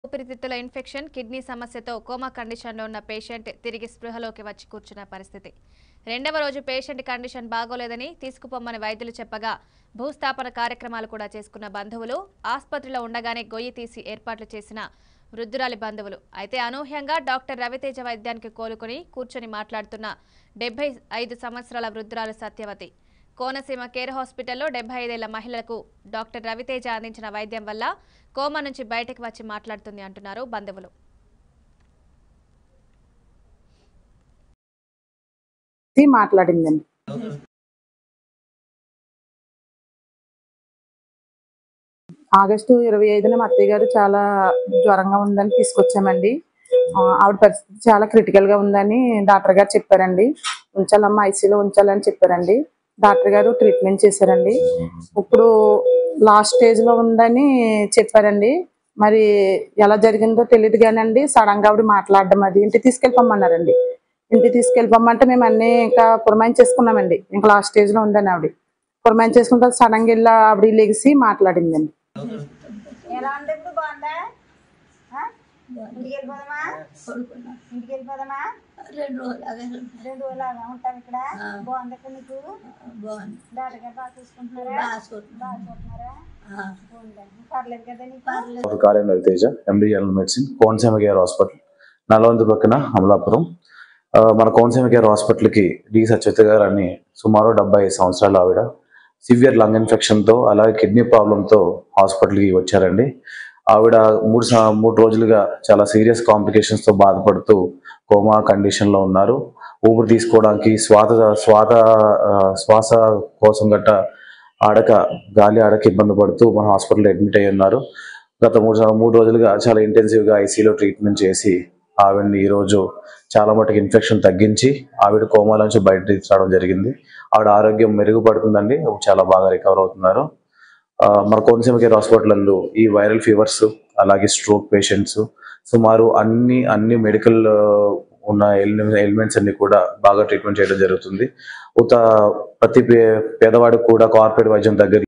ఊపిరితిత్తుల infection kidney సమస్యతో coma కండిషన్లో ఉన్న పేషెంట్ తిరిగి స్పృహలోకి వచ్చి కూర్చున్న పరిస్థితి రెండవ రోజు పేషెంట్ కండిషన్ బాగోలేదని తీసుకుపోమ్మని వైద్యులు చెప్పగా భూస్థాపన కార్యక్రమాలు కూడా చేసుకున్న బంధువులు ఆసుపత్రిలో ఉండగానే గొయ్యి తీసి ఏర్పాట్లు చేసిన వృద్ధురాలి బంధువులు అయితే అనూహ్యంగా డాక్టర్ రవితేజ వైద్యానికి కోలుకుని కూర్చొని మాట్లాడుతున్న డెబ్బై ఐదు సంవత్సరాల వృద్ధురాలు సత్యవతి కోనసీమ కేర్ హాస్పిటల్లో డెబ్బై ఐదేళ్ల మహిళలకు డాక్టర్ రవితేజ అందించిన వైద్యం వల్ల కోమా నుంచి బయటకు వచ్చి మాట్లాడుతుంది అంటున్నారు బంధువులు ఇది మాట్లాడిందండి ఆగస్టు ఇరవై ఐదున మా అత్తయ్య గారు చాలా జ్వరంగా ఉందని తీసుకొచ్చామండి ఆ, ఆవిడ పరిస్థితి చాలా క్రిటికల్ గా ఉందని డాక్టర్ గారు చెప్పారండి ఉంచాలమ్మా ఐసీలో ఉంచాలని చెప్పారండి డాక్టర్ గారు ట్రీట్మెంట్ చేశారండి ఇప్పుడు లాస్ట్ స్టేజ్ లో ఉందని చెప్పారండి మరి ఎలా జరిగిందో తెలియదు కానండి సడన్ గా ఆవిడ మాట్లాడడం అది ఇంటికి తీసుకెళ్ళిపోమన్నారండి ఇంటికి తీసుకెళ్ళిపోమంటే మేము అన్ని ఇంకా పురమాయిన్ చేసుకున్నామండి ఇంకా లాస్ట్ స్టేజ్ లో ఉందని ఆవిడ పురమాయిన్ చేసుకున్న తర్వాత సడన్ గా వెళ్ళి ఆవిడ లెగిసి మాట్లాడిందండి ఎలా ఉంది ఇప్పుడు బాగుందా ఆ? ఇంటికి వెళ్ళిపోదామా ఇంటికి వెళ్ళిపోదామా రెండు రోజులు అదే రెండు రోజులు అలా ఉంటాను ఇక్కడ బాగుంది ఇక్కడ నీకు బాగుంది డాక్టర్ గారు బాగా చూసుకుంటున్నారా బాగా చూస్తున్నాం. బాగా చూస్తున్నారా ఆ, బాగుందండి పర్లేదు కదా నీకు పర్లేదు డాక్టర్ కార్యం Raviteja MD general medicine Konaseema care hospital నల్లవంతి పక్కన అమలాపురం ఆ, మన కోనసీమ కేర్ హాస్పిటల్కి డి సత్యవతి గారు అని సుమారు డెబ్బై ఐదు సంవత్సరాలు ఆవిడ సివియర్ లంగ్ ఇన్ఫెక్షన్తో అలాగే కిడ్నీ ప్రాబ్లంతో హాస్పిటల్కి వచ్చారండి ఆవిడ మూడు స- మూడు రోజులుగా చాలా సీరియస్ కాంప్లికేషన్స్తో బాధపడుతూ కోమా కండిషన్లో ఉన్నారు ఊపిరి తీసుకోవడానికి శ్వాస శ్వాత ఆ, శ్వాస కోసం గట్ట ఆడక గాలి ఆడక ఇబ్బంది పడుతూ మన హాస్పిటల్లో అడ్మిట్ అయి ఉన్నారు గత మూడు స- మూడు రోజులుగా చాలా ఇంటెన్సివ్గా ఐసీలో ట్రీట్మెంట్ చేసి ఆవిడని ఈరోజు చాలా మటుకు ఇన్ఫెక్షన్ తగ్గించి ఆవిడ కోమాల నుంచి బయట తీసుకురావడం జరిగింది ఆవిడ ఆరోగ్యం మెరుగుపడుతుందండి ఇప్పుడు చాలా బాగా రికవర్ అవుతున్నారు ఆ, మన కోనసీమ కేర్ హాస్పిటల్ నందు ఈ వైరల్ ఫీవర్స్ అలాగే స్ట్రోక్ పేషెంట్స్ సుమారు అన్ని అన్ని మెడికల్ ఉన్న ఎలిమెంట్స్ అన్ని కూడా బాగా ట్రీట్మెంట్ చేయడం జరుగుతుంది ఉత ప్రతి పే- పేదవాడికి కూడా కార్పొరేట్ వైద్యం దగ్గర